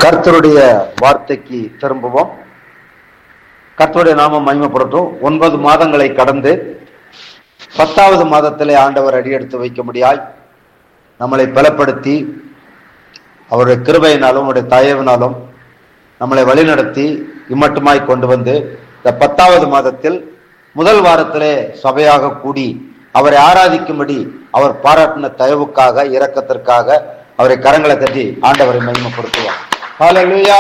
கர்த்தருடைய வார்த்தைக்கு திரும்புவோம் கர்த்தருடைய நாமம் மகிமைப்படுத்தும் ஒன்பது மாதங்களை கடந்து பத்தாவது மாதத்திலே ஆண்டவர் அடியெடுத்து வைக்க முடியாய் நம்மளை பலப்படுத்தி அவருடைய கிருபையினாலும் அவருடைய தயவினாலும் நம்மளை வழிநடத்தி இம்மட்டுமாய் கொண்டு வந்து இந்த பத்தாவது மாதத்தில் முதல் வாரத்திலே சபையாக கூடி அவரை ஆராதிக்கும்படி அவர் பாராட்டின தயவுக்காக இரக்கத்திற்காக அவரை கரங்களை தட்டி ஆண்டவரை மகிமைப்படுத்துவார் ஹalleluya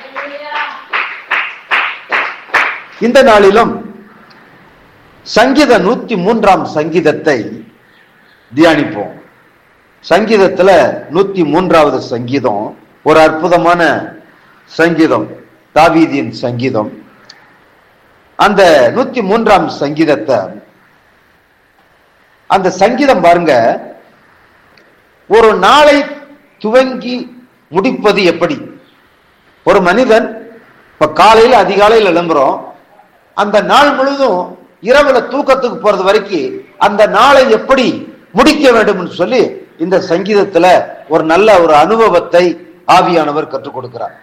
இந்த நாளிலும் சங்கீத நூத்தி மூன்றாம் சங்கீதத்தை தியானிப்போம் சங்கீதத்துல நூத்தி மூன்றாவது சங்கீதம் ஒரு அற்புதமான சங்கீதம் தாவீதியின் சங்கீதம் அந்த நூத்தி மூன்றாம் சங்கீதத்தை அந்த சங்கீதம் பாருங்க ஒரு நாளை துவங்கி முடிப்பது எப்படி ஒரு மனிதன் இப்ப காலையில அதிகாலையில் எழும்புறோம் அந்த நாள் முழுதும் இரவுல தூக்கத்துக்கு போறது வரைக்கும் அந்த நாளை எப்படி முடிக்க வேண்டும் சொல்லி இந்த சங்கீதத்துல ஒரு நல்ல ஒரு அனுபவத்தை ஆவியானவர் கற்றுக் கொடுக்கிறார்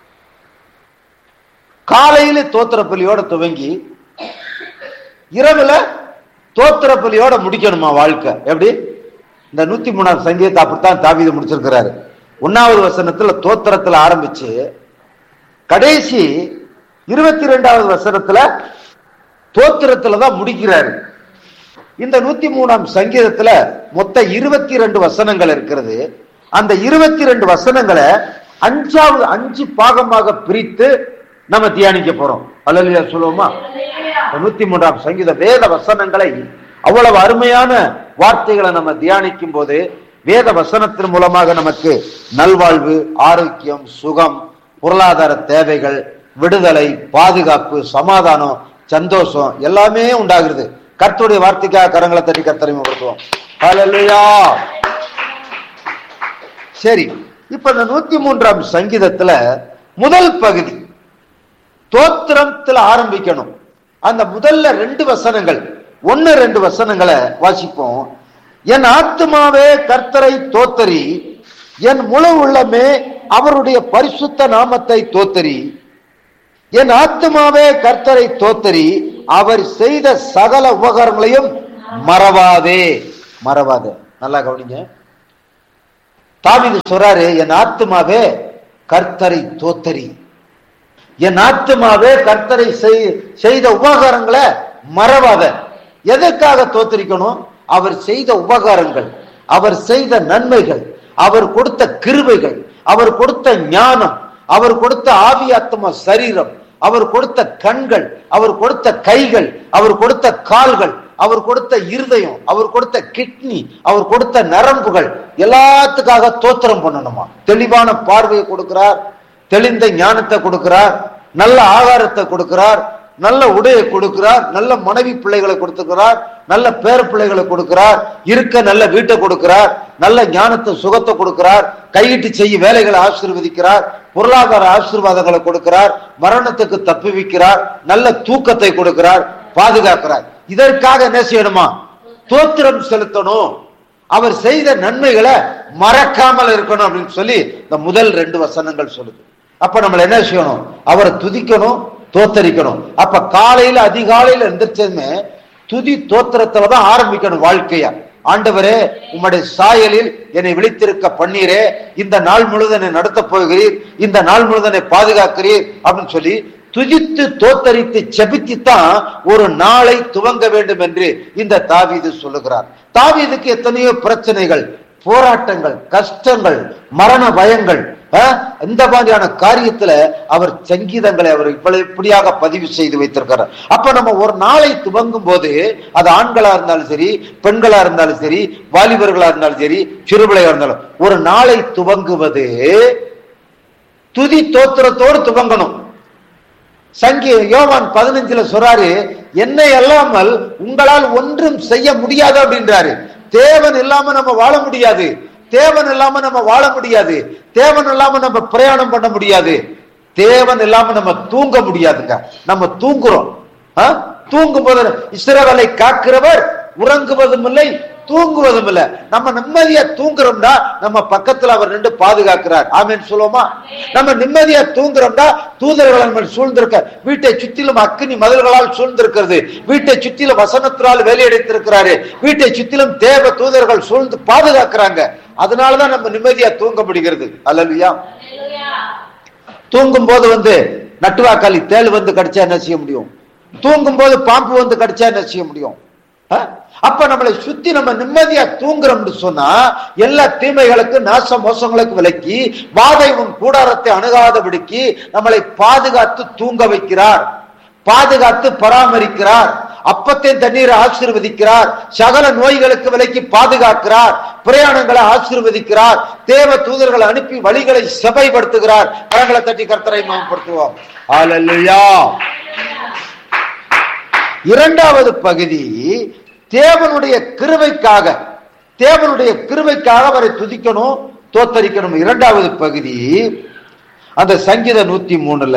காலையில தோத்திர பலியோட துவங்கி இரவுல தோத்திர பலியோட முடிக்கணுமா வாழ்க்கை எப்படி இந்த நூத்தி மூணாம் சங்கீதத்தை அப்படித்தான் தாவீது முடிச்சிருக்கிறாரு ஒன்னாவது வசனத்துல தோத்திரத்துல ஆரம்பிச்சு கடைசி இருபத்தி ரெண்டாவது வசனத்துல தோத்திரத்துல தான் முடிக்கிறாரு இந்த நூத்தி மூணாம் சங்கீதத்துல மொத்த இருபத்தி ரெண்டு வசனங்கள் இருக்கிறது அந்த இருபத்தி ரெண்டு வசனங்களை அஞ்சாவது அஞ்சு பாகமாக பிரித்து நம்ம தியானிக்க போறோம் அல்லையா சொல்லுவோமா நூத்தி மூன்றாம் சங்கீத வேத வசனங்களை அவ்வளவு அருமையான வார்த்தைகளை நம்ம தியானிக்கும் போது வேத வசனத்தின் மூலமாக நமக்கு நல்வாழ்வு ஆரோக்கியம் சுகம் பொருளாதார தேவைகள் விடுதலை பாதுகாப்பு சமாதானம் சந்தோஷம் எல்லாமே உண்டாகிறது கர்த்தருடைய வார்த்தைக்காக கரங்களை தட்டி கர்த்தரிமைப்படுத்துவோம் ஹalleluya சரி இப்ப இந்த நூத்தி மூன்றாம் சங்கீதத்துல முதல் பகுதி தோத்திரத்துல ஆரம்பிக்கணும் அந்த முதல்ல ரெண்டு வசனங்கள் ஒன்னு ரெண்டு வசனங்களை வாசிப்போம் என் ஆத்மாவே கர்த்தரை தோத்தரி என் முழு உள்ளமே அவருடைய பரிசுத்த நாமத்தை தோத்தரி என் ஆத்மாவே கர்த்தரை தோத்தரி அவர் செய்த சகல உபகாரங்களையும் மறவாதே மறவாதே நல்லா கவனிங்க தாவிது சொல்றாரு என் ஆத்மாவே கர்த்தரை தோத்தரி என் ஆத்மாவே கர்த்தரை செய்த உபகாரங்களை மறவாத எதற்காக தோத்தரிக்கணும் அவர் செய்த உபகாரங்கள் அவர் செய்த நன்மைகள் அவர் கொடுத்த கிருபைகள் அவர் கொடுத்த ஞானம் அவர் கொடுத்த ஆவியாத்ம சரீரம் அவர் கொடுத்த கண்கள் அவர் கொடுத்த கைகள் அவர் கொடுத்த கால்கள் அவர் கொடுத்த இருதயம் அவர் கொடுத்த கிட்னி அவர் கொடுத்த நரம்புகள் எல்லாத்துக்காக தோத்திரம் பண்ணணுமா தெளிவான பார்வையை கொடுக்கிறார் தெளிந்த ஞானத்தை கொடுக்கிறார் நல்ல ஆகாரத்தை கொடுக்கிறார் நல்ல உடையை கொடுக்கிறார் நல்ல மனைவி பிள்ளைகளை கொடுத்துக்கிறார் நல்ல பேர பிள்ளைகளை கொடுக்கிறார் இருக்க நல்ல வீட்டை கொடுக்கிறார் நல்ல ஞானத்தை சுகத்தை கொடுக்கிறார் கையிட்டு செய்ய வேலைகளை ஆசீர்வதிக்கிறார் பொருளாதார ஆசீர்வாதங்களை கொடுக்கிறார் மரணத்துக்கு தப்புவிக்கிறார் நல்ல தூக்கத்தை கொடுக்கிறார் பாதுகாக்கிறார் இதற்காக என்ன செய்யணுமா தோத்திரம் செலுத்தணும் அவர் செய்த நன்மைகளை மறக்காமல் இருக்கணும் அப்படின்னு சொல்லி இந்த முதல் ரெண்டு வசனங்கள் சொல்லுது அப்ப நம்ம என்ன செய்யணும் அவரை துதிக்கணும் தோத்தரிக்கணும் அப்ப காலையில அதிகாலையில எந்திரிச்சதுமே துதி தோத்திரத்துலதான் ஆரம்பிக்கணும் வாழ்க்கையா ஆண்டவரே உம்முடைய சாயலில் என்னை விழித்திருக்க பண்ணீரே இந்த நாள் முழுதனை நடத்த போகிறீர் இந்த நாள் முழுதனை பாதுகாக்கிறீர் அப்படின்னு சொல்லி துதித்து தோத்தரித்து செபித்துத்தான் ஒரு நாளை துவங்க வேண்டும் என்று இந்த தாவீது சொல்லுகிறார் தாவீதுக்கு எத்தனையோ பிரச்சனைகள் போராட்டங்கள் கஷ்டங்கள் மரண பயங்கள் இந்த மாதிரியான காரியத்துல அவர் சங்கீதங்களை அவர் இவ்வளவு இப்படியாக பதிவு செய்து வைத்திருக்கிறார் அப்ப நம்ம ஒரு நாளை துவங்கும் போது அது ஆண்களா இருந்தாலும் சரி பெண்களா இருந்தாலும் சரி வாலிபர்களா இருந்தாலும் சரி சிறுபிள்ளையா இருந்தாலும் ஒரு நாளை துவங்குவது துதி தோத்திரத்தோடு துவங்கணும் சங்கி யோவான் பதினஞ்சுல சொல்றாரு என்னை அல்லாமல் உங்களால் ஒன்றும் செய்ய முடியாது அப்படின்றாரு தேவன் இல்லாம நம்ம வாழ முடியாது தேவன் இல்லாம நம்ம வாழ முடியாது தேவன் இல்லாம நம்ம பிரயாணம் பண்ண முடியாது தேவன் இல்லாம நம்ம தூங்க முடியாதுங்க நம்ம தூங்குறோம் தூங்கும் போது இஸ்ரவேலை காக்கிறவர் உறங்குவதும் இல்லை தூங்குவதும் இல்ல நம்ம நிம்மதியா தூங்குறோம்னா நம்ம பக்கத்துல அவர் நின்று பாதுகாக்கிறார் ஆமேன்னு சொல்லுவோமா நம்ம நிம்மதியா தூங்குறோம்னா தூதர்கள் நம்ம சூழ்ந்திருக்க வீட்டை சுற்றிலும் அக்கினி மதில்களால் சூழ்ந்திருக்கிறது வீட்டை சுற்றிலும் வசனத்தினால் வேலையடைத்திருக்கிறாரு வீட்டை சுற்றிலும் தேவ தூதர்கள் சூழ்ந்து பாதுகாக்கிறாங்க அதனாலதான் நம்ம நிம்மதியா தூங்க முடிகிறது அல்லல்லையா தூங்கும் போது வந்து நட்டுவாக்காளி தேள் வந்து கடிச்சா என்ன செய்ய முடியும் தூங்கும் போது பாம்பு வந்து கடிச்சா என்ன செய்ய முடியும் ஆ? அப்ப நம்மளை சுத்தி நம்ம நிம்மதியா தூங்குறோம்னு சொன்னா எல்லா தீமைகளுக்கு நாச மோசங்களுக்கு விலக்கி வாதை உன் கூடாரத்தை அணுகாதபடிக்கு நம்மளை பாதுகாத்து தூங்க வைக்கிறார் பாதுகாத்து பராமரிக்கிறார் அப்பத்தை தண்ணீரை ஆசீர்வதிக்கிறார் சகல நோய்களுக்கு விலக்கி பாதுகாக்கிறார் பிரயாணங்களை ஆசீர்வதிக்கிறார் தேவ தூதர்களை அனுப்பி வழிகளை செபைப்படுத்துகிறார் கரங்களை தட்டி கர்த்தரை மேம்படுத்துவோம் ஹalleluya இரண்டாவது பகுதி தேவனுடைய கிருபைக்காக தேவனுடைய கிருபைக்காக அவரை துதிக்கணும் தோத்தரிக்கணும் இரண்டாவது பகுதி அந்த சங்கீத நூத்தி மூணுல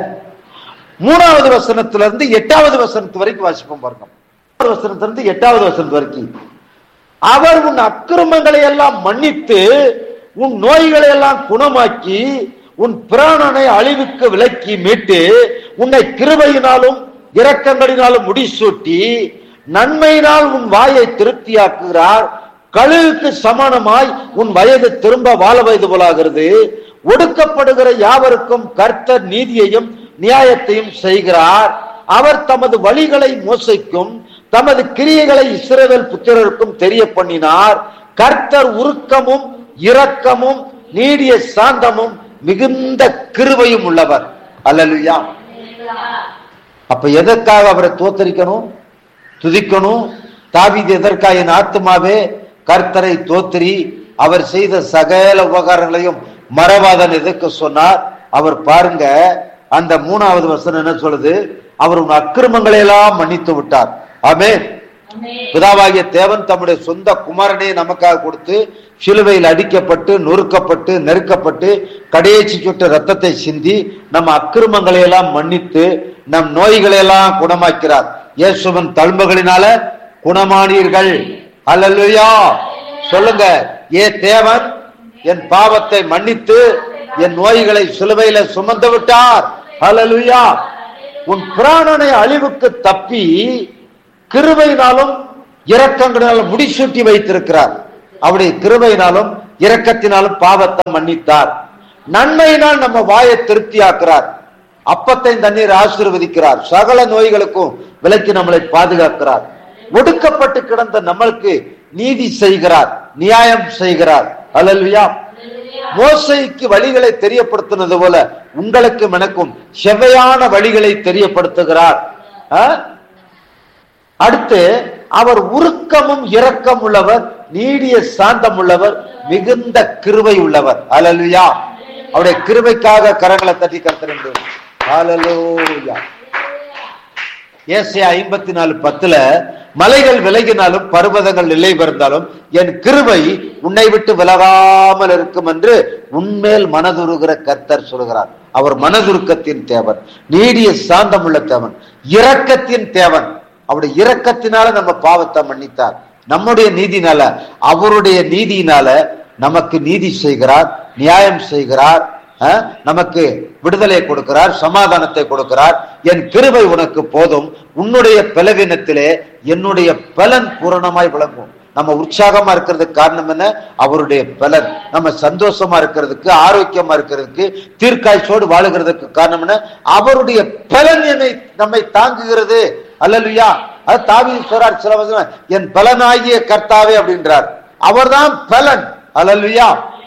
மூணாவது வசனத்துல இருந்து எட்டாவது வசனத்து வரைக்கும் வாசிப்போம் பாருங்க மூணாவது வசனத்துல இருந்து எட்டாவது வசனத்து வரைக்கும் அவர் உன் அக்கிரமங்களை எல்லாம் மன்னித்து உன் நோய்களை எல்லாம் குணமாக்கி உன் பிராணனை அழிவுக்கு விலக்கி மீட்டு உன்னை கிருபையினாலும் இரக்கங்களினாலும் முடிசூட்டி நன்மையினால் உன் வாயை திருப்தியாக்குகிறார் கழுகுக்கு சமானமாய் உன் வயது திரும்ப வாழ வயது போலாகிறது ஒடுக்கப்படுகிற யாவருக்கும் கர்த்தர் நீதியையும் நியாயத்தையும் செய்கிறார் அவர் தமது வழிகளை மோசைக்கும் தமது கிரியைகளை இஸ்ரவேல் புத்திரருக்கும் தெரிய பண்ணினார் கர்த்தர் உருக்கமும் இரக்கமும் நீடிய சாந்தமும் மிகுந்த கிருபையும் உள்ளவர் அல்லலுயா அப்ப எதற்காக அவரை தோத்தரிக்கணும் துதிக்கணும் தாவீது எதற்காக என் ஆத்துமாவே கர்த்தரை தோத்திரி அவர் செய்த சகல உபகாரங்களையும் மறவாதன் எதற்கு சொன்னார் அவர் பாருங்க அந்த மூணாவது வசனம் என்ன சொல்லுது அவர் உன் அக்கிரமங்களை எல்லாம் மன்னித்து விட்டார் ஆமென் பிதாவாகிய தேவன் தம்முடைய சொந்த குமாரனை நமக்காக கொடுத்து சிலுவையில் அடிக்கப்பட்டு நொறுக்கப்பட்டு நெருக்கப்பட்டு கடையேச்சி சுட்ட ரத்தத்தை சிந்தி நம்ம அக்கிரமங்களை எல்லாம் மன்னித்து நம் நோய்களை எல்லாம் குணமாக்கிறார் இயேசுவன் தழும்புகளினால குணமானீர்கள் அல்லல்லுயா சொல்லுங்க ஏ தேவன் என் பாவத்தை மன்னித்து என் நோய்களை சிலுவையில சுமந்து விட்டார் அல்லல்லுயா உன் பிராணனை அழிவுக்கு தப்பி கிருபையினாலும் இரக்கங்களினாலும் முடிசூட்டி வைத்திருக்கிறார் அவருடைய கிருபையினாலும் இரக்கத்தினாலும் பாவத்தை மன்னித்தார் நன்மையினால் நம்ம வாயை திருப்தியாக்குறார் அப்பத்தை தண்ணீர் ஆசீர்வதிக்கிறார் சகல நோய்களுக்கும் விலக்கி நம்மளை பாதுகாக்கிறார் ஒடுக்கப்பட்டு கிடந்த நம்மளுக்கு நீதி செய்கிறார் நியாயம் செய்கிறார் அல்லல்வியா மோசைக்கு வழிகளை தெரியப்படுத்தினது போல உங்களுக்கும் எனக்கும் செவ்வையான வழிகளை தெரியப்படுத்துகிறார் ஆ? அடுத்து அவர் உருக்கமும் இரக்கம் உள்ளவர் நீடிய சாந்தம் உள்ளவர் மிகுந்த கிருபை உள்ளவர் அலலுயா அவருடைய கிருபைக்காக கரங்களை தட்டி கருத்து அலலூயா ஏசியா ஐம்பத்தி நாலு பத்துல மலைகள் விலகினாலும் பர்வதங்கள் நிலை பெறந்தாலும் என் கிருபை உன்னை விட்டு விலகாமல் இருக்கும் என்று உன்மேல் மனதுருகிற கர்த்தர் சொல்கிறார் அவர் மனதுருக்கத்தின் தேவன் நீடிய சாந்தமுள்ள தேவன் இரக்கத்தின் தேவன் அவருடைய இரக்கத்தினால நம்ம பாவத்தை மன்னித்தார் நம்முடைய நீதினால அவருடைய நீதியினால நமக்கு நீதி செய்கிறார் நியாயம் செய்கிறார் அஹ், நமக்கு விடுதலை கொடுக்கிறார் சமாதானத்தை கொடுக்கிறார் என் கிருபை உனக்கு போதும் உன்னுடைய பலவீனத்திலே என்னுடைய பலன் பூரணமாய் விளங்கும் நம்ம உற்சாகமா இருக்கிறதுக்கு காரணம் என்ன அவருடைய பலன் நம்ம சந்தோஷமா இருக்கிறதுக்கு ஆரோக்கியமா இருக்கிறதுக்கு தீர்க்காய்ச்சோடு வாழுகிறதுக்கு காரணம் என்ன அவருடைய பலன் என்னை நம்மை தாங்குகிறது அல்லலுயா அது தாவி சொல்றார் சில வசனம் என் பலனாகிய கர்த்தாவே அப்படின்றார் அவர்தான் பலன் அல்லலுயா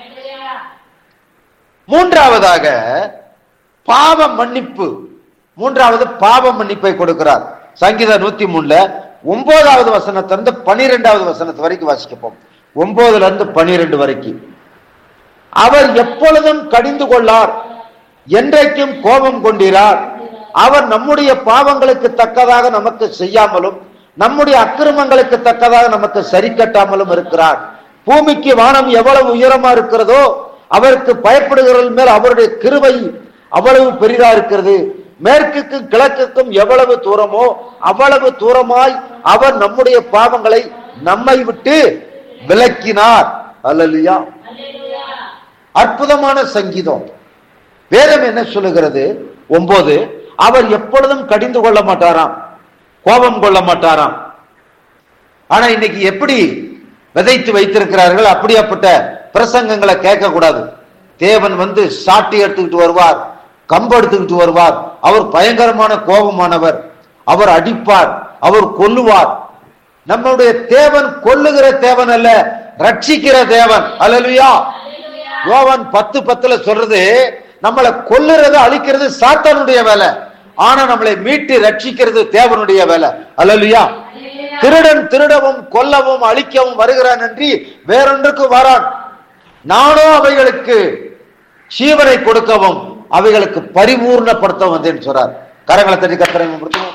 மூன்றாவதாக பாவ மன்னிப்பு மூன்றாவது பாவ மன்னிப்பை கொடுக்கிறார் சங்கீதம் நூத்தி மூணுல ஒன்பதாவது வசனத்திலிருந்து பனிரெண்டாவது வசனத்து வரைக்கும் வாசிக்கப்போம் ஒன்பதுல இருந்து பனிரெண்டு வரைக்கும் அவர் எப்பொழுதும் கடிந்து கொள்ளார் என்றைக்கும் கோபம் கொண்டிரார் அவர் நம்முடைய பாவங்களுக்கு தக்கதாக நமக்கு செய்யாமலும் நம்முடைய அக்கிரமங்களுக்கு தக்கதாக நமக்கு சரி கட்டாமலும் இருக்கிறார் பூமிக்கு வானம் எவ்வளவு உயரமா இருக்கிறதோ அவருக்கு பயப்படுகிறவர்கள் மேல் அவருடைய கிருபை அவ்வளவு பெரிதா இருக்கிறது மேற்குக்கும் கிழக்குக்கும் எவ்வளவு தூரமோ அவ்வளவு தூரமாய் அவர் நம்முடைய பாவங்களை நம்மை விட்டு விலக்கினார் அல்லலுயா அற்புதமான சங்கீதம் வேதம் என்ன சொல்லுகிறது ஒன்பது அவர் எப்பொழுதும் கடிந்து கொள்ள மாட்டாராம் கோபம் கொள்ள மாட்டாராம் ஆனா இன்னைக்கு எப்படி விதைத்து வைத்திருக்கிறார்கள் அப்படியாப்பட்ட பிரசங்கங்களை கேட்க கூடாது தேவன் வந்து சாட்டி எடுத்துக்கிட்டு வருவார் கம்பு எடுத்துக்கிட்டு வருவார் அவர் பயங்கரமான கோபமானவர் அவர் அடிப்பார் அவர் கொல்லுவார் நம்முடைய தேவன் கொல்லுகிற தேவன் அல்ல ரட்சிக்கிற தேவன் அல்லலுயா யோவான் பத்து பத்துல சொல்றது நம்மளை கொல்லுறது அழிக்கிறது சாத்தானுடைய வேலை ஆனா நம்மளை மீட்டு ரட்சிக்கிறது தேவனுடைய வேலை அல்லலுயா திருடன் திருடவும் கொல்லவும் அழிக்கவும் வருகிறான் என்று வேறொன்றுக்கு வரான் நானோ அவைகளுக்கு ஜீவனை கொடுக்கவும் அவைகளுக்கு பரிபூர்ணப்படுத்தவும் வந்தேன்னு சொல்றார் கரங்களை தட்டி கத்திரங்க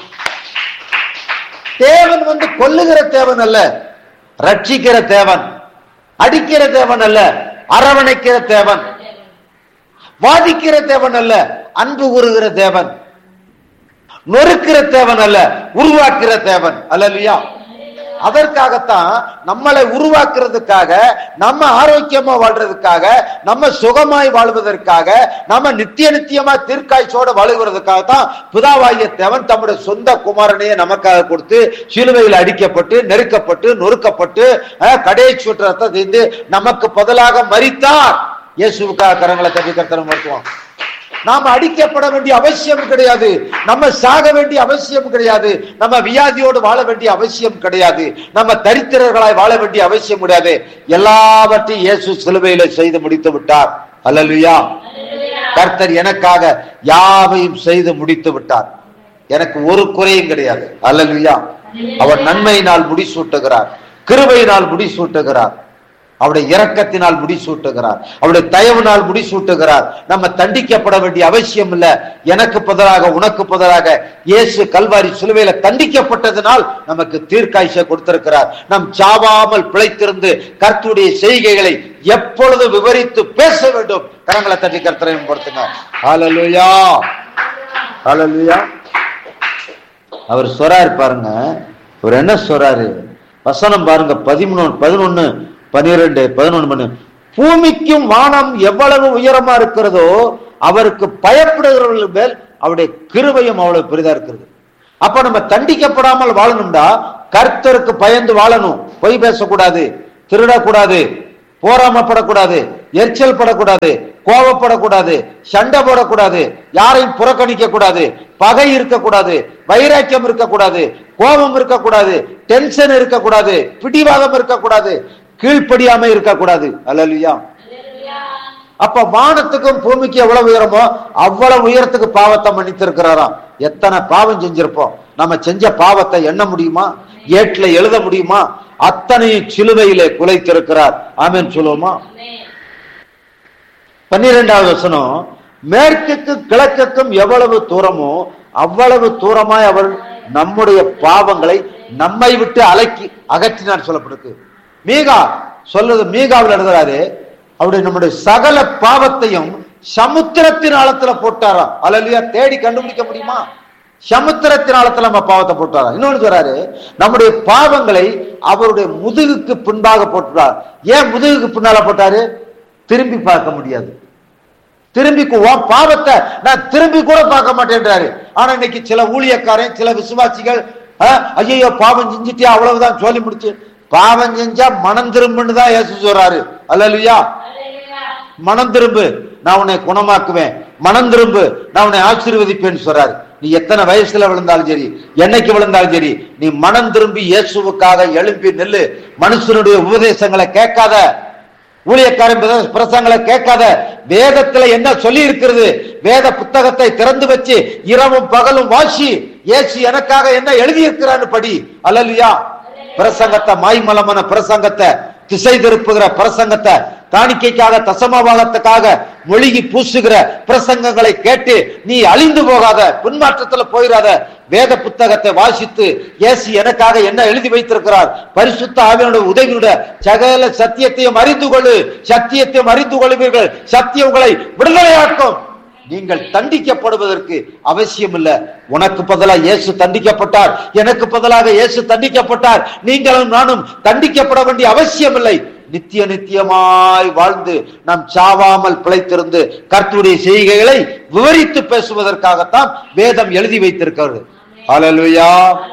தேவன் வந்து கொல்லுகிற தேவன் அல்ல ரட்சிக்கிற தேவன் அடிக்கிற தேவன் அல்ல அரவணைக்கிற தேவன் வாதிக்கிற தேவன் அல்ல அன்பு கூறுகிற தேவன் நொறுக்கிற தேவன் அல்ல உருவாக்குற தேவன் அல்லையா அதற்காகத்தான் நம்மளை உருவாக்குறதுக்காக நம்ம ஆரோக்கியமா வாழ்றதுக்காக நம்ம சுகமாய் வாழ்வதற்காக நம்ம நித்திய நித்தியமா தீர்க்காய்ச்சோட வாழுகிறதுக்காகத்தான் பிதாவாகிய தேவன் தம்முடைய சொந்த குமாரனையே நமக்காக கொடுத்து சிலுவையில் அடிக்கப்பட்டு நெருக்கப்பட்டு நொறுக்கப்பட்டு அஹ், கடைசி சுற்றத்தை தீர்ந்து நமக்கு பதிலாக மறித்தார் இயேசுவுக்காக கரங்களை தட்டி கர்த்தரம் மருத்துவம் நாம அடிக்கப்பட வேண்டிய அவசியம் கிடையாது நம்ம சாக வேண்டிய அவசியம் கிடையாது நம்ம வியாதியோடு வாழ வேண்டிய அவசியம் கிடையாது நம்ம தரித்திரர்களாய் வாழ வேண்டிய அவசியம் கிடையாது எல்லாவற்றையும் இயேசு சிலுவையில செய்து முடித்து விட்டார் அல்லலுயா கர்த்தர் எனக்காக யாவையும் செய்து முடித்து விட்டார் எனக்கு ஒரு குறையும் கிடையாது அல்லலுயா அவர் நன்மையினால் முடிசூட்டுகிறார் கிருபையினால் முடிசூட்டுகிறார் அவருடைய இரக்கத்தினால் முடிசூட்டுகிறார் அவருடைய தயவினால் முடிசூட்டுகிறார் நம்ம தண்டிக்கப்பட வேண்டிய அவசியம் இல்ல எனக்கு பதிலாக உனக்கு பதிலாக இயேசு கல்வாரி சிலுவையில தண்டிக்கப்பட்டதனால் நமக்கு தீர்க்காய்ச்ச கொடுத்திருக்கிறார் நம் சாவாமல் பிழைத்திருந்து கர்த்தருடைய செய்கைகளை எப்பொழுது விவரித்து பேச வேண்டும் கரங்களை தட்டி கர்த்தரையும் பொறுத்துங்க ஹalleluya ஹalleluya அவர் சொறாரு பாருங்க அவர் என்ன சொல்றாரு வசனம் பாருங்க பதிமூணு பதினொன்னு பனிரெண்டு பதினொன்னு மணி பூமிக்கும் வானம் எவ்வளவு உயரமா இருக்கிறதோ அவருக்கு பயப்படுகிறவர்கள் மேல் அவருடைய கிருபையும் அவ்வளவு பெரிதா இருக்கிறது அப்ப நம்ம தண்டிக்கப்படாமல் வாழணும்டா கர்த்தருக்கு பயந்து வாழணும் பொய் பேசக்கூடாது திருடக்கூடாது போராமப்படக்கூடாது எரிச்சல் படக்கூடாது கோபப்படக்கூடாது சண்டை போடக்கூடாது யாரையும் புறக்கணிக்க கூடாது பகை இருக்கக்கூடாது வைராக்கியம் இருக்கக்கூடாது கோபம் இருக்கக்கூடாது டென்ஷன் இருக்கக்கூடாது பிடிவாதம் இருக்கக்கூடாது கீழ்ப்படியாம இருக்கக்கூடாது அல்லலியா அப்ப வானத்துக்கும் பூமிக்கு எவ்வளவு உயரமோ அவ்வளவு உயரத்துக்கு பாவத்தை மன்னித்திருக்கிறாராம் எத்தனை பாவம் செஞ்சிருப்போம் நம்ம செஞ்ச பாவத்தை எண்ண முடியுமா ஏட்டுல எழுத முடியுமா அத்தனையும் சிலுவையிலே குலைத்திருக்கிறார் ஆமென் சொல்லுவோமா பன்னிரெண்டாவது வசனம் மேற்குக்கும் கிழக்குக்கும் எவ்வளவு தூரமோ அவ்வளவு தூரமாய் அவர் நம்முடைய பாவங்களை நம்மை விட்டு அலக்கி அகற்றினார் சொல்லப்படுது மீகா சொல்றது மீகாவில் எழுதுறாரு அவருடைய நம்முடைய சகல பாவத்தையும் சமுத்திரத்தின் ஆழத்துல போட்டாராம் அல்லையா தேடி கண்டுபிடிக்க முடியுமா சமுத்திரத்தின் ஆழத்துல நம்ம பாவத்தை போட்டாராம் இன்னொன்னு சொல்றாரு நம்முடைய பாவங்களை அவருடைய முதுகுக்கு பின்பாக போட்டுறார் ஏன் முதுகுக்கு பின்னால போட்டாரு திரும்பி பார்க்க முடியாது திரும்பி கு- உன் பாவத்தை நான் திரும்பி கூட பார்க்க மாட்டேன்றாரு ஆனா இன்னைக்கு சில ஊழியக்காரன் சில விசுவாசிகள் ஐயோ பாவம் செஞ்சுட்டியா அவ்வளவுதான் சொல்லி முடிச்சு பாவம் செஞ்சா மனம் திரும்புன்னு தான் இயேசு சொல்றாரு அல்லலுயா மனம் திரும்பு நான் உன்னை குணமாக்குவேன் மனம் திரும்பு நான் உன்னை ஆசீர்வதிப்பேன்னு சொல்றாரு நீ எத்தனை வயசுல விழுந்தாலும் சரி என்னைக்கு விழுந்தாலும் சரி நீ மனம் திரும்பி இயேசுவுக்காக எழும்பி நெல்லு மனுஷனுடைய உபதேசங்களை கேட்காத ஊழியக்காரன் பிரச- பிரசங்களை கேட்காத வேதத்துல என்ன சொல்லி இருக்கிறது வேத புத்தகத்தை திறந்து வச்சு இரவும் பகலும் வாசி இயேசு எனக்காக என்ன எழுதி இருக்கிறான்னு படி அல்லலியா பிரசங்கத்தை மாய்மலமான பிரசங்கத்தை திசை திருப்புகிற பிரசங்கத்தை காணிக்கைக்காக தசமபாகத்துக்காக மொழிகி பூசுகிற பிரசங்கங்களை கேட்டு நீ அழிந்து போகாத பின்மாற்றத்துல போயிடாத வேத புத்தகத்தை வாசித்து இயேசு எனக்காக என்ன எழுதி வைத்திருக்கிறார் பரிசுத்த ஆவியனுடைய உதவியுடைய சகல சத்தியத்தையும் அறிந்து கொள்ளு சத்தியத்தையும் அறிந்து கொள்வீர்கள் சத்தியம் உங்களை விடுதலையாக்கும் நீங்கள் தண்டிக்கப்படுவதற்கு அவசியம் இல்ல உனக்கு பதிலாக இயேசு தண்டிக்கப்பட்டார் எனக்கு பதிலாக இயேசு தண்டிக்கப்பட்டார் நீங்களும் நானும் தண்டிக்கப்பட வேண்டிய அவசியம் இல்லை நித்திய நித்தியமாய் வாழ்ந்து நாம் சாவாமல் பிழைத்திருந்து கர்த்தருடைய செய்கைகளை விவரித்து பேசுவதற்காகத்தான் வேதம் எழுதி வைத்திருக்கிறது ஹalleluya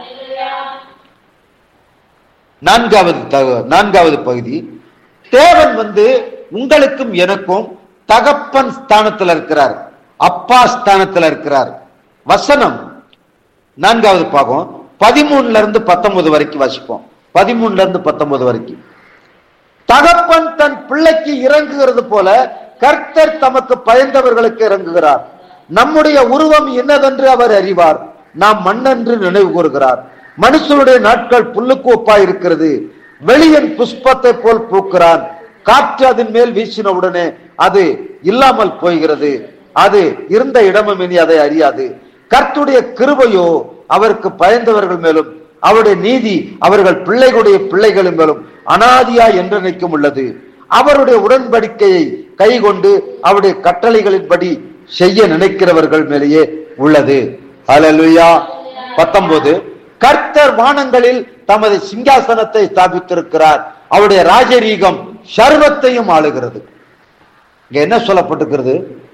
நான்காவது தக- நான்காவது பகுதி தேவன் வந்து உங்களுக்கும் எனக்கும் தகப்பன் ஸ்தானத்துல இருக்கிறார் அப்பா ஸ்தானத்துல இருக்கிறார் வசனம் நான்காவது பாகம் பதிமூணுல இருந்து பத்தொன்பது வரைக்கும் வாசிப்போம் பதிமூணுல இருந்து பத்தொன்பது வரைக்கும் தகப்பன் தன் பிள்ளைக்கு இறங்குகிறது போல கர்த்தர் தமக்கு பயந்தவர்களுக்கு இறங்குகிறார் நம்முடைய உருவம் என்னதென்று அவர் அறிவார் நாம் மண்ணென்று நினைவு கூறுகிறார் மனுஷனுடைய நாட்கள் புல்லுக்கு ஒப்பாய் இருக்கிறது வெளியின் புஷ்பத்தை போல் பூக்கிறான் காற்று அதன் மேல் வீசின உடனே அது இல்லாமல் போகிறது அது இருந்த இடமும் இனி அதை அறியாது கர்த்துடைய கிருபையோ அவருக்கு பயந்தவர்கள் மேலும் அவருடைய நீதி அவர்கள் பிள்ளைகளுடைய பிள்ளைகளின் மேலும் அனாதியா என்றென்னைக்கும் உள்ளது அவருடைய உடன்படிக்கையை கைகொண்டு அவருடைய கட்டளைகளின்படி செய்ய நினைக்கிறவர்கள் மேலேயே உள்ளது ஹalleluya பத்தொன்பது கர்த்தர் வானங்களில் தமது சிங்காசனத்தை ஸ்தாபித்திருக்கிறார் அவருடைய ராஜரீகம் சர்வத்தையும் ஆளுகிறது இங்க என்ன சொல்லப்பட்டிருக்கிறது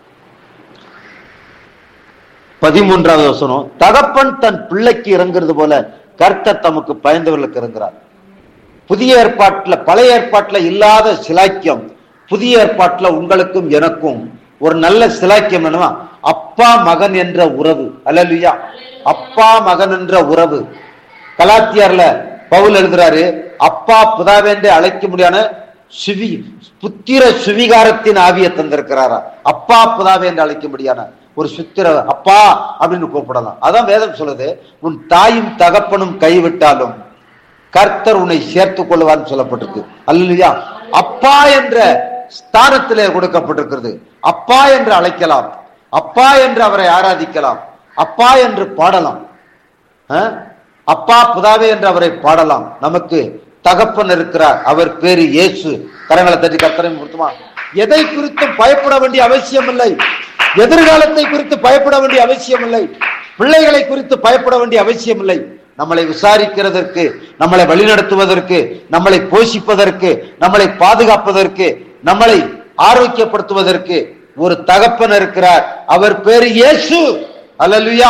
பதிமூன்றாவது வசனம் தகப்பன் தன் பிள்ளைக்கு இறங்குறது போல கர்த்தர் தமக்கு பயந்தவர்களுக்கு இறங்குறார் புதிய ஏற்பாட்டுல பழைய ஏற்பாட்டுல இல்லாத சிலாக்கியம் புதிய ஏற்பாட்டுல உங்களுக்கும் எனக்கும் ஒரு நல்ல சிலாக்கியம் என்னவா அப்பா மகன் என்ற உறவு அல்லலுயா அப்பா மகன் என்ற உறவு கலாத்தியார்ல பவுல் எழுதுறாரு அப்பா புதாவேண்டே அழைக்க முடியான சுவி புத்திர சுவிகாரத்தின் ஆவியை தந்திருக்கிறாரா அப்பா புதாவே என்று அழைக்க முடியான ஒரு சுத்திர அப்பா அப்படின்னு கூப்பிடலாம் அதான் வேதம் சொல்லுது உன் தாயும் தகப்பனும் கைவிட்டாலும் கர்த்தர் உன்னை சேர்த்துக் கொள்வார்னு சொல்லப்பட்டிருக்கு அல்லையா அப்பா என்ற ஸ்தானத்திலே கொடுக்கப்பட்டிருக்கிறது அப்பா என்று அழைக்கலாம் அப்பா என்று அவரை ஆராதிக்கலாம் அப்பா என்று பாடலாம் அஹ்? அப்பா புதாவே என்று அவரை பாடலாம் நமக்கு தகப்பன் இருக்கிறார் அவர் பேரு இயேசு கரங்களை தட்டி கர்த்தரை கொடுத்துமா எதை குறித்தும் பயப்பட வேண்டிய அவசியம் இல்லை எதிர்காலத்தை குறித்து பயப்பட வேண்டிய அவசியம் இல்லை பிள்ளைகளை குறித்து பயப்பட வேண்டிய அவசியம் இல்லை நம்மளை விசாரிக்கிறதற்கு நம்மளை வழிநடத்துவதற்கு நம்மளை போஷிப்பதற்கு நம்மளை பாதுகாப்பதற்கு நம்மளை ஆரோக்கியப்படுத்துவதற்கு ஒரு தகப்பன் இருக்கிறார் அவர் பேரு இயேசு அல்லலுயா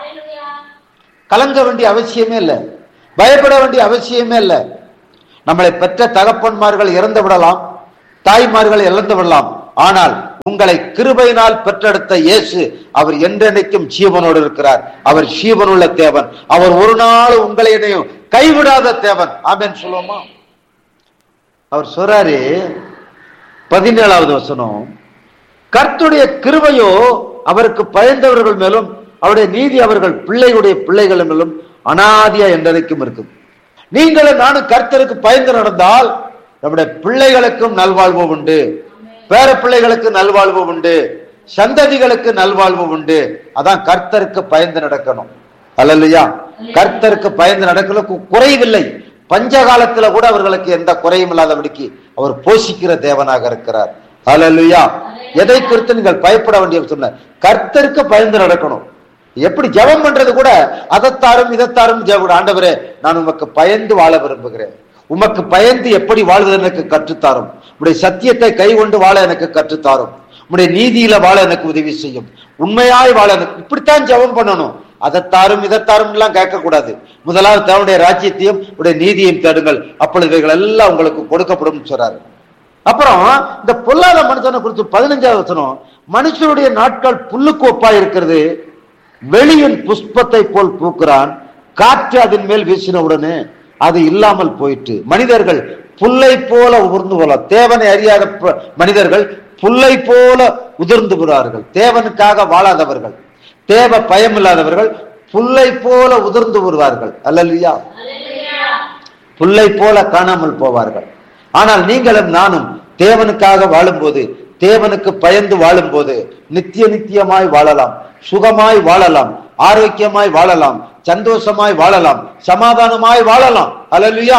கலங்க வேண்டிய அவசியமே இல்லை பயப்பட வேண்டிய அவசியமே இல்லை நம்மளை பெற்ற தகப்பன்மார்கள் இறந்து விடலாம் தாய்மார்கள் இழந்து விடலாம் ஆனால் உங்களை கிருபையினால் பெற்றெடுத்த இயேசு அவர் என்றென்னைக்கும் ஜீவனோடு இருக்கிறார் அவர் ஜீவனுள்ள தேவன் அவர் ஒரு நாள் உங்களை என்னையும் கைவிடாத தேவன் ஆமென் சொல்லுவோமா அவர் சொல்றாரு பதினேழாவது வசனம் கர்த்துடைய கிருபையோ அவருக்கு பயந்தவர்கள் மேலும் அவருடைய நீதி அவர்கள் பிள்ளைகளுடைய பிள்ளைகள் மேலும் அனாதியா என்றைக்கும் இருக்கும் நீங்களும் நானும் கர்த்தருக்கு பயந்து நடந்தால் நம்முடைய பிள்ளைகளுக்கும் நல்வாழ்வு உண்டு பேர பிள்ளைகளுக்கு நல்வாழ்வு உண்டு சந்ததிகளுக்கு நல்வாழ்வு உண்டு அதான் கர்த்தருக்கு பயந்து நடக்கணும் அல்லையா கர்த்தருக்கு பயந்து நடக்கிறதுக்கு குறைவில்லை பஞ்ச காலத்துல கூட அவர்களுக்கு எந்த குறையும் இல்லாதபடிக்கு அவர் போஷிக்கிற தேவனாக இருக்கிறார் அல்லையா எதை குறித்து நீங்கள் பயப்பட வேண்டிய சொன்ன கர்த்தருக்கு பயந்து நடக்கணும் எப்படி ஜெபம் பண்றது கூட அதத்தாரும் இதத்தாரும் ஜெபம் ஆண்டவரே நான் உமக்கு பயந்து வாழ விரும்புகிறேன் உமக்கு பயந்து எப்படி வாழ்வது எனக்கு கற்றுத்தாரும் உடைய சத்தியத்தை கை கொண்டு வாழ எனக்கு கற்றுத்தாரும் உடைய நீதியில வாழ எனக்கு உதவி செய்யும் உண்மையாய் வாழ எனக்கு இப்படித்தான் ஜெபம் பண்ணணும் அதத்தாரும் இதத்தாரும் எல்லாம் கேட்கக்கூடாது முதலாவது தேவனுடைய ராஜ்யத்தையும் உடைய நீதியையும் தேடுங்கள் அப்பொழுது இவைகள் எல்லாம் உங்களுக்கு கொடுக்கப்படும் சொல்றாரு அப்புறம் இந்த பொல்லாத மனுஷனை குறித்து பதினஞ்சாவது வசனம் மனுஷனுடைய நாட்கள் புல்லுக்கு ஒப்பா இருக்கிறது வெளியின் புஷ்பத்தை போல் பூக்கிறான் காற்று அதன் மேல் வீசின உடனே அது இல்லாமல் போயிட்டு மனிதர்கள் புல்லை போல உதிர்ந்து போல தேவனை அறியாத ப- மனிதர்கள் புல்லை போல உதிர்ந்து போறார்கள் தேவனுக்காக வாழாதவர்கள் தேவ பயம் இல்லாதவர்கள் புல்லை போல உதிர்ந்து வருவார்கள் அல்லல்லையா புல்லை போல காணாமல் போவார்கள் ஆனால் நீங்களும் நானும் தேவனுக்காக வாழும்போது தேவனுக்கு பயந்து வாழும்போது நித்திய நித்தியமாய் வாழலாம் சுகமாய் வாழலாம் ஆரோக்கியமாய் வாழலாம் சந்தோஷமாய் வாழலாம் சமாதானமாய் வாழலாம் அல்லல்லையா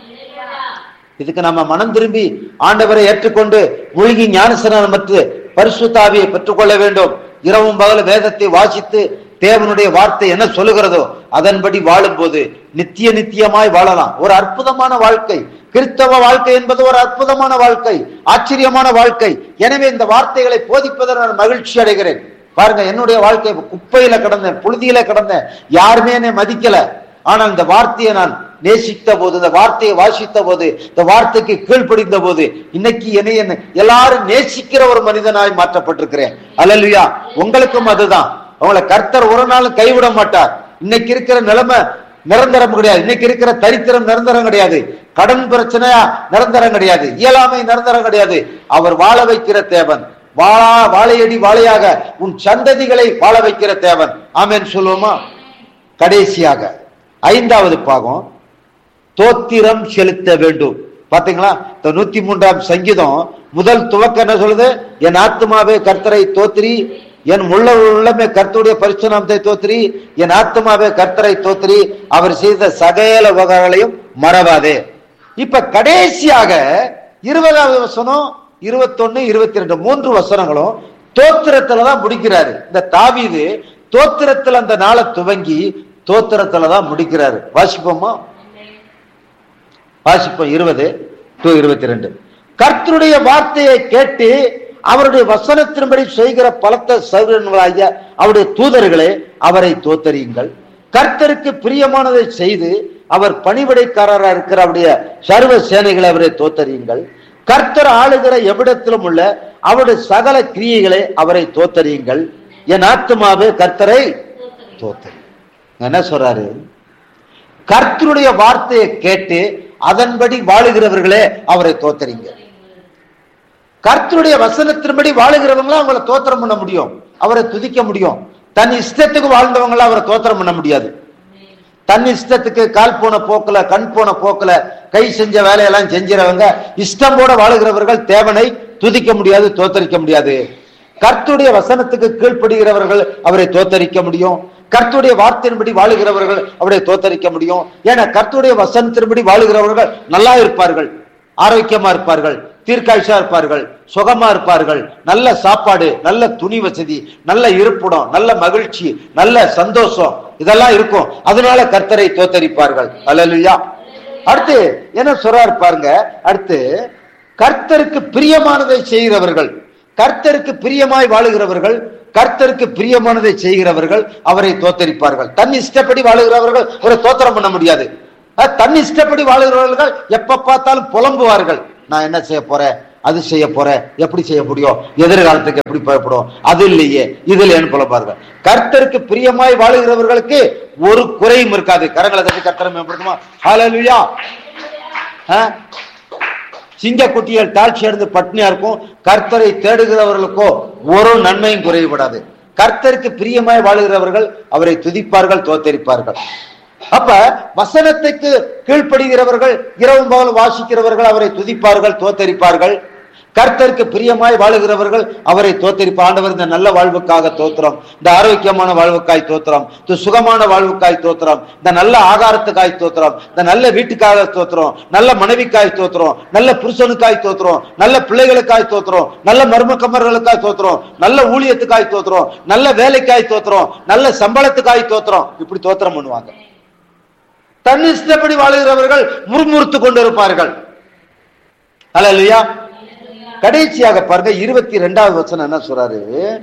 இதுக்கு நம்ம மனம் திரும்பி ஆண்டவரை ஏற்றுக்கொண்டு மூழ்கி ஞானசனம் மற்றும் பரிசுத்தாவியை பெற்றுக்கொள்ள வேண்டும் இரவும் பகல வேதத்தை வாசித்து தேவனுடைய வார்த்தை என்ன சொல்லுகிறதோ அதன்படி வாழும்போது நித்திய நித்தியமாய் வாழலாம் ஒரு அற்புதமான வாழ்க்கை கிறிஸ்தவ வாழ்க்கை என்பது ஒரு அற்புதமான வாழ்க்கை ஆச்சரியமான வாழ்க்கை எனவே இந்த வார்த்தைகளை போதிப்பதில் நான் மகிழ்ச்சி அடைகிறேன் பாருங்க என்னுடைய வாழ்க்கை குப்பையில கிடந்தேன் புழுதியில கிடந்தேன் யாருமே என்னை மதிக்கல ஆனால் இந்த வார்த்தையை நான் நேசித்த போது இந்த வார்த்தையை வாசித்த போது இந்த வார்த்தைக்கு கீழ்ப்படிந்த போது இன்னைக்கு என்னை என்ன எல்லாரும் நேசிக்கிற ஒரு மனிதனாய் மாற்றப்பட்டிருக்கிறேன் அல்லல்லையா உங்களுக்கும் அதுதான் உங்களை கர்த்தர் ஒரு நாளும் கைவிட மாட்டார் இன்னைக்கு இருக்கிற நிலைமை நிரந்தரம் கிடையாது இன்னைக்கு இருக்கிற தரித்திரம் நிரந்தரம் கிடையாது கடன் பிரச்சனையா நிரந்தரம் கிடையாது இயலாமை நிரந்தரம் கிடையாது அவர் வாழ வைக்கிற தேவன் வாழா வாழையடி வாழையாக உன் சந்ததிகளை வாழ வைக்கிற தேவன் ஆமென் சொல்லுவோமா கடைசியாக ஐந்தாவது பாகம் தோத்திரம் செலுத்த வேண்டும் பாத்தீங்களா இந்த நூத்தி மூன்றாம் சங்கீதம் முதல் துவக்கம் என்ன சொல்லுது என் ஆத்மாவே கர்த்தரை தோத்திரி என் உள்ள உள்ளமே கர்த்தருடைய பரிசுநாமத்தை தோத்திரி என் ஆத்மாவே கர்த்தரை தோத்திரி அவர் செய்த சகல உபகாரங்களையும் மறவாதே இப்ப கடைசியாக இருபதாவது வசனம் இருபத்தொன்னு இருபத்தி ரெண்டு மூன்று வசனங்களும் தோத்திரத்துல தான் முடிக்கிறாரு இந்த தாவீது தோத்திரத்துல அந்த நாளை துவங்கி தோத்திரத்துல தான் முடிக்கிறாரு வாசிப்போமா வாசிப்போம் இருபது டு இருபத்தி ரெண்டு கர்த்தருடைய வார்த்தையை கேட்டு அவருடைய வசனத்தின்படி செய்கிற பலத்த சௌரன்களாகிய அவருடைய தூதர்களே அவரை தோத்தறியுங்கள் கர்த்தருக்கு பிரியமானதை செய்து அவர் பணிவிடைக்காரராக இருக்கிற அவருடைய சர்வ சேனைகளை அவரை தோத்தறியுங்கள் கர்த்தர் ஆளுகிற எவ்விடத்திலும் உள்ள அவருடைய சகல கிரியைகளை அவரை தோத்தறியுங்கள் என் ஆத்மாவே கர்த்தரை தோத்தறி என்ன சொல்றாரு கர்த்தருடைய வார்த்தையை கேட்டு அதன்படி வாழுகிறவர்களே அவரை தோத்தறீங்க கர்த்தருடைய வசனத்தின்படி வாழுகிறவங்கள அவங்கள தோத்திரம் பண்ண முடியும் அவரை துதிக்க முடியும் தன் இஷ்டத்துக்கு வாழ்ந்தவங்கள அவரை தோத்திரம் பண்ண முடியாது தன் இஷ்டத்துக்கு கால் போன போக்குல கண் போன போக்குல கை செஞ்ச வேலையெல்லாம் செஞ்சிறவங்க இஷ்டம் போட வாழுகிறவர்கள் தேவனை துதிக்க முடியாது தோத்தரிக்க முடியாது கர்த்துடைய வசனத்துக்கு கீழ்ப்படுகிறவர்கள் அவரை தோத்தரிக்க முடியும் கர்த்துடைய வார்த்தையின்படி வாழுகிறவர்கள் அவரை தோத்தரிக்க முடியும் ஏன்னா கர்த்துடைய வசனத்தின்படி வாழுகிறவர்கள் நல்லா இருப்பார்கள் ஆரோக்கியமா இருப்பார்கள் தீர்க்காயுஷா இருப்பார்கள் சுகமா இருப்பார்கள் நல்ல சாப்பாடு நல்ல துணி வசதி நல்ல இருப்பிடம் நல்ல மகிழ்ச்சி நல்ல சந்தோஷம் இதெல்லாம் இருக்கும் அதனால கர்த்தரை தோத்தரிப்பார்கள் அல்லா அடுத்து என்ன சொல்றாரு பாருங்க அடுத்து கர்த்தருக்கு பிரியமானதை செய்கிறவர்கள் கர்த்தருக்கு பிரியமாய் வாழுகிறவர்கள் கர்த்தருக்கு பிரியமானதை செய்கிறவர்கள் அவரை தோத்தரிப்பார்கள் தன் இஷ்டப்படி வாழுகிறவர்கள் அவரை தோத்திரம் பண்ண முடியாது அஹ், தன் இஷ்டப்படி வாழுகிறவர்கள் எப்ப பார்த்தாலும் புலம்புவார்கள் நான் என்ன செய்ய போறேன் அது செய்ய போறேன் எப்படி செய்ய முடியும் எதிர்காலத்துக்கு எப்படி பயப்படும் அது இல்லையே இது இல்லையேன்னு புலம்பார்கள் கர்த்தருக்கு பிரியமாய் வாழுகிறவர்களுக்கு ஒரு குறையும் இருக்காது கரங்களை தட்டி கர்த்தரை மேம்படுத்துமா ஹalleluya ஆ சிங்க குட்டிகள் தாழ்ச்சி அடைந்து பட்னியா இருக்கும் கர்த்தரை தேடுகிறவர்களுக்கோ ஒரு நன்மையும் குறைபடாது கர்த்தருக்கு பிரியமாய் வாழுகிறவர்கள் அவரை துதிப்பார்கள் தோத்தரிப்பார்கள் அப்ப வசனத்துக்கு கீழ்ப்படுகிறவர்கள் இரவு பகல் வாசிக்கிறவர்கள் அவரை துதிப்பார்கள் தோத்தரிப்பார்கள் கர்த்தருக்கு பிரியமாய் வாழுகிறவர்கள் அவரை தோத்தரிப்ப ஆண்டவர் இந்த நல்ல வாழ்வுக்காக தோத்திரம் இந்த ஆரோக்கியமான வாழ்வுக்காய் தோத்திரம் இந்த சுகமான வாழ்வுக்காய் தோத்திரம் இந்த நல்ல ஆகாரத்துக்காய் தோத்திரம் இந்த நல்ல வீட்டுக்காக தோத்திரம் நல்ல மனைவிக்காய் தோத்திரம் நல்ல புருஷனுக்காய் தோத்திரம் நல்ல பிள்ளைகளுக்காய் தோத்திரம் நல்ல மருமக்கமர்களுக்காய் தோத்திரம் நல்ல ஊழியத்துக்காய் தோத்திரம் நல்ல வேலைக்காய் தோத்திரம் நல்ல சம்பளத்துக்காய் தோத்திரம் இப்படி தோத்திரம் பண்ணுவாங்க தன் இஷ்டப்படி வாழுகிறவர்கள் முறுமுறுத்து கொண்டிருப்பார்கள் அல்லா கடைசியாக பாருங்க இருபத்தி ரெண்டாவது வசனம் என்ன சொல்றாரு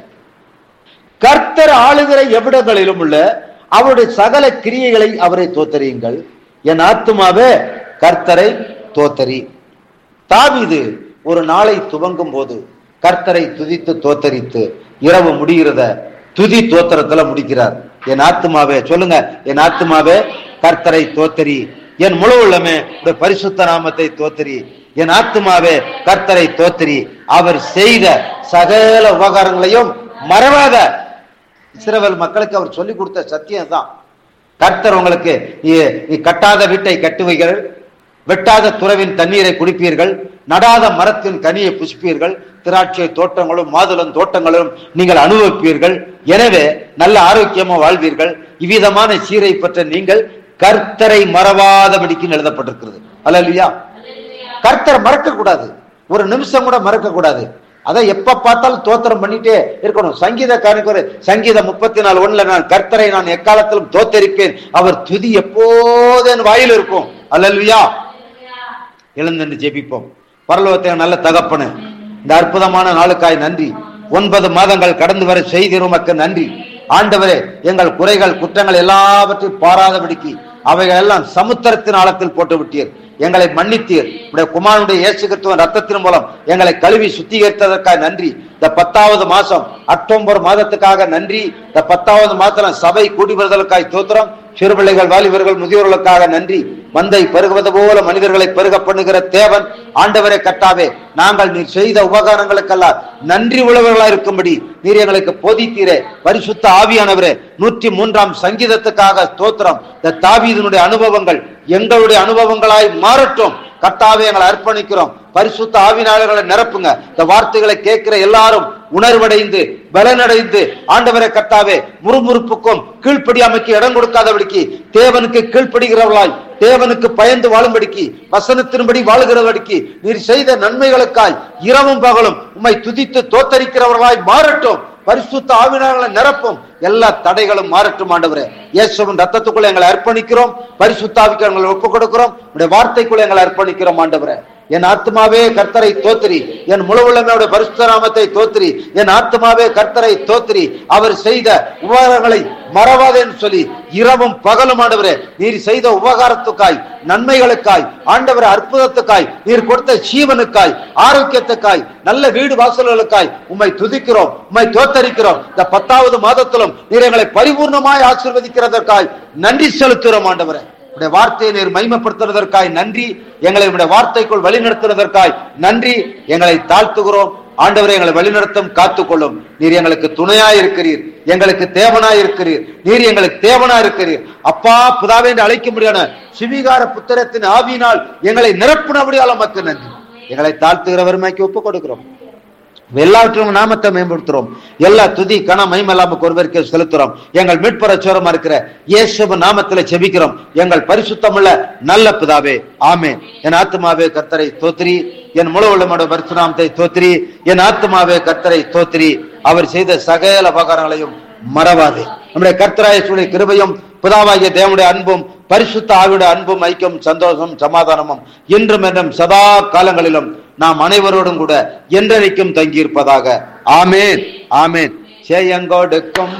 கர்த்தர் ஆளுகிற எவ்விடங்களிலும் உள்ள அவருடைய சகல கிரியைகளை அவரை தோத்தறியுங்கள் என் ஆத்துமாவே கர்த்தரை தோத்தரி தாவீது ஒரு நாளை துவங்கும் போது கர்த்தரை துதித்து தோத்தரித்து இரவு முடிகிறத துதி தோத்திரத்துல முடிக்கிறார் என் ஆத்துமாவே சொல்லுங்க என் ஆத்துமாவே கர்த்தரை தோத்தரி என் முழு உள்ளமே உடைய பரிசுத்த நாமத்தை தோத்தரி என் ஆத்துமாவே கர்த்தரை தோத்தரி அவர் செய்த சகல உபகாரங்களையும் மறவாத இஸ்ரவேல் மக்களுக்கு அவர் சொல்லி கொடுத்த சத்தியம் தான் கர்த்தர் உங்களுக்கு நீ நீ கட்டாத வீட்டை கட்டுவீர்கள் வெட்டாத துறவின் தண்ணீரை குடிப்பீர்கள் நடாத மரத்தின் கனியை புஷ்பீர்கள் திராட்சை தோட்டங்களும் மாதுளம் தோட்டங்களும் நீங்கள் அனுபவிப்பீர்கள் எனவே நல்ல ஆரோக்கியமா வாழ்வீர்கள் இவ்விதமான சீரை பெற்ற நீங்கள் கர்த்தரை மறவாதபடிக்கு எழுதப்பட்டிருக்கிறது அல்ல இல்லையா கர்த்தரை மறக்க கூடாது ஒரு நிமிஷம் கூட மறக்க கூடாது அதை எப்ப பார்த்தாலும் தோத்திரம் பண்ணிட்டே இருக்கணும் சங்கீதக்காரனுக்கு ஒரு சங்கீதம் முப்பத்தி நாலு ஒண்ணுல நான் கர்த்தரை நான் எக்காலத்திலும் தோத்தரிப்பேன் அவர் துதி எப்போது என் வாயில் இருக்கும் அல்லல்வியா எழுந்து ஜெபிப்போம் பரலோகத்தை நல்ல தகப்பனு இந்த அற்புதமான நாளுக்காய் நன்றி ஒன்பது மாதங்கள் கடந்து வர செய்திரு உமக்கு நன்றி ஆண்டவரே எங்கள் குறைகள் குற்றங்கள் எல்லாவற்றையும் பாராதபடிக்கு அவைகள் எல்லாம் சமுத்திரத்தின் ஆழத்தில் போட்டு விட்டீர் எங்களை மன்னித்தீர் உடைய குமாரனுடைய இயேசு கிறிஸ்துவின் ரத்தத்தின் மூலம் எங்களை கழுவி சுத்திகரித்ததற்காக நன்றி இந்த பத்தாவது மாசம் அக்டோபர் மாதத்துக்காக நன்றி இந்த பத்தாவது மாதத்துல சபை கூடி வருதலுக்காய் தோத்திரம் சிறுபிள்ளைகள் வாலிபர்கள் முதியோர்களுக்காக நன்றி மந்தை பெருகுவது போல மனிதர்களை பெருக பண்ணுகிற தேவன் ஆண்டவரை கட்டாவே நாங்கள் நீர் செய்த உபகாரங்களுக்கெல்லாம் நன்றி உள்ளவர்களா இருக்கும்படி நீர் எங்களுக்கு போதித்தீரே பரிசுத்த ஆவியானவரே நூற்றி மூன்றாம் சங்கீதத்துக்காக ஸ்தோத்திரம் இந்த தாவீதனுடைய அனுபவங்கள் எங்களுடைய அனுபவங்களாய் மாறட்டும் கர்த்தாவே எங்களை அர்ப்பணிக்கிறோம் பரிசுத்த ஆவினாளர்களை நிரப்புங்க இந்த வார்த்தைகளை கேட்கிற எல்லாரும் உணர்வடைந்து பலனடைந்து ஆண்டவரை கர்த்தாவே முறுமுறுப்புக்கும் கீழ்ப்படியாமைக்கு இடம் கொடுக்காதபடிக்கு தேவனுக்கு கீழ்ப்படுகிறவர்களாய் தேவனுக்கு பயந்து வாழும்படிக்கு வசனத்தின்படி வாழுகிறபடிக்கு நீர் செய்த நன்மைகளுக்காய் இரவும் பகலும் உம்மை துதித்து தோத்தரிக்கிறவர்களாய் மாறட்டும் பரிசுத்த ஆவினார்களை நிரப்பும் எல்லா தடைகளும் மாறட்டும் ஆண்டவரே இயேசுவின் ரத்தத்துக்குள்ள எங்களை அர்ப்பணிக்கிறோம் பரிசுத்தாவிக்கு எங்களை ஒப்புக் கொடுக்கிறோம் உடைய வார்த்தைக்குள்ள எங்களை அர்ப்பணிக்கிறோம் ஆண்டவரே என் ஆத்மாவே கர்த்தரை தோத்திரி என் முழு உள்ளமையோட பரிசுத்தராமத்தை தோத்திரி என் ஆத்மாவே கர்த்தரை தோத்திரி அவர் செய்த உபகாரங்களை மறவாதேன்னு சொல்லி இரவும் பகலும் ஆண்டவரே நீர் செய்த உபகாரத்துக்காய் நன்மைகளுக்காய் ஆண்டவர் அற்புதத்துக்காய் நீர் கொடுத்த ஜீவனுக்காய் ஆரோக்கியத்துக்காய் நல்ல வீடு வாசல்களுக்காய் உம்மை துதிக்கிறோம் உம்மை தோத்தரிக்கிறோம் இந்த பத்தாவது மாதத்திலும் நீர் எங்களை பரிபூர்ணமாய் ஆசீர்வதிக்கிறதற்காய் நன்றி செலுத்துகிறோம் ஆண்டவரே உடைய வார்த்தையை நீர் மைமைப்படுத்துவதற்காய் நன்றி எங்களை உடைய வார்த்தைக்குள் வழிநடத்துவதற்காய் நன்றி எங்களை தாழ்த்துகிறோம் ஆண்டவரை எங்களை வழிநடத்தும் காத்துக்கொள்ளும் நீர் எங்களுக்கு துணையாய் இருக்கிறீர் எங்களுக்கு தேவனாய் இருக்கிறீர் நீர் எங்களுக்கு தேவனாய் இருக்கிறீர் அப்பா புதாவே என்று அழைக்க முடியான சிவிகார புத்திரத்தின் ஆவியினால் எங்களை நிரப்புனபடியால் மக்கு நன்றி எங்களை தாழ்த்துகிற வறுமைக்கு ஒப்புக் கொடுக்கிறோம் எல்லாவற்றும் நாமத்தை மேம்படுத்துறோம் எல்லா துதி கன மைமல்லாமக்கு ஒருவருக்கு செலுத்துறோம் எங்கள் மீட்புற சோரமா இருக்கிற இயேசுவ நாமத்துல செபிக்கிறோம் எங்கள் பரிசுத்தமுள்ள நல்ல பிதாவே ஆமே என் ஆத்மாவே கர்த்தரை தோத்திரி என் முழு உள்ளமோட பரிசுநாமத்தை தோத்திரி என் ஆத்மாவே கர்த்தரை தோத்திரி அவர் செய்த சகல உபகாரங்களையும் மறவாதே நம்முடைய கர்த்தராய சூழலை கிருபையும் பிதாவாகிய தேவனுடைய அன்பும் பரிசுத்த ஆவிட அன்பும் ஐக்கியம் சந்தோஷம் சமாதானமும் இன்றும் என்றும் சதா காலங்களிலும் நாம் அனைவரோடும் கூட என்றைக்கும் தங்கியிருப்பதாக ஆமேன் ஆமேன் செய்யங்கொடுக்கும்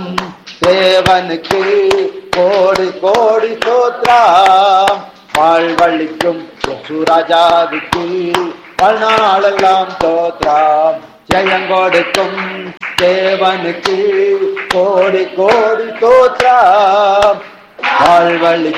தேவனுக்கு கோடி கோடி சோத்ராம் வாழ்வழிக்கும் சுராஜாவுக்கு வாழ்நாளெல்லாம் தோத்ராம் ஜெயங்கொடுக்கும் தேவனுக்கு கோடி கோடி தோத்ராம் வாழ்வழி